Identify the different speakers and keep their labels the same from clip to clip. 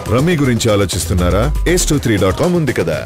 Speaker 1: rummy గురించి ఆలోచిస్తున్నారా Ace two three dot com ఉంది కదా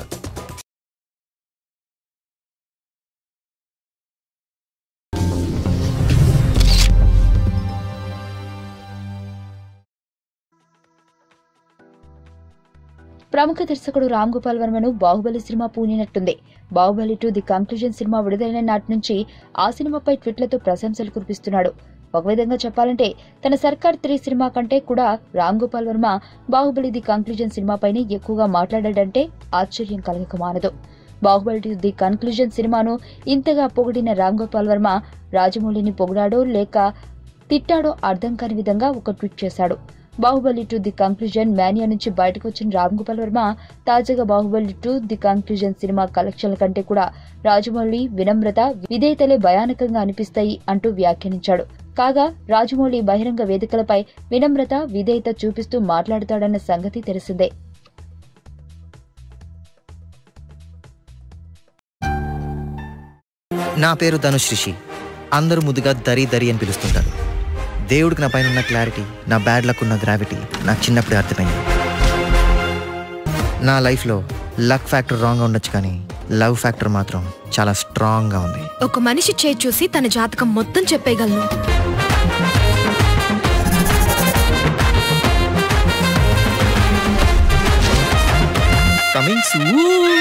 Speaker 2: ప్రముఖ దర్శకుడు రామ్ గోపాల్ వర్మను బాహుబలి సినిమా పూనినట్టుంది Baahubali two the conclusion cinema విడుదలైన నాటి నుంచి ఆ సినిమాపై ట్విట్లతో ప్రశంసలు కురిపిస్తున్నాడు ఒక విధంగా చెప్పాలంటే తన సర్కార్ త్రీ సినిమా కంటే కూడా రామ్ గోపాల్ వర్మ బాహుబలి ది కంక్లూజన్ సినిమాపైనే ఎక్కువగా మాట్లాడాడంటే ఆశ్చర్యం కలగక మానదు బాహుబలి టు ది కన్క్లూజన్ సినిమాను ఇంతగా పొగిడిన రామ్ గోపాల్ వర్మ రాజమౌళిని పొగిడాడో లేక తిట్టాడో అర్థం కాని విధంగా ఒక ట్వీట్ చేశాడు Baahubali two the conclusion mania నుంచి బయటకు వచ్చిన రామ్ గోపాల్ వర్మ తాజాగా Baahubali two the conclusion cinema కలెక్షన్ల కంటే కూడా రాజమౌళి వినమ్రత విధేయతలే భయానకంగా అనిపిస్తాయి అంటూ వ్యాఖ్యానించాడు కాగా రాజమౌళి బహిరంగ వేదికలపై వినమ్రత విధేయత చూపిస్తూ మాట్లాడతాడన్న సంగతి తెలిసిందే
Speaker 3: నా పేరు ధనుష్ రిషి అందరూ ముద్దుగా దరి దరి అని పిలుస్తుంటారు దేవుడికి నా పైన ఉన్న క్లారిటీ నా బ్యాడ్ లక్ ఉన్న గ్రావిటీ నాకు చిన్నప్పుడే అర్థమైంది నా లైఫ్లో లక్ ఫ్యాక్టర్ రాంగ్గా ఉండొచ్చు కానీ లవ్ ఫ్యాక్టర్ మాత్రం చాలా స్ట్రాంగ్గా ఉంది
Speaker 4: ఒక మనిషి చేయి చూసి తన జాతకం మొత్తం చెప్పేయగలను
Speaker 3: కమింగ్ సూన్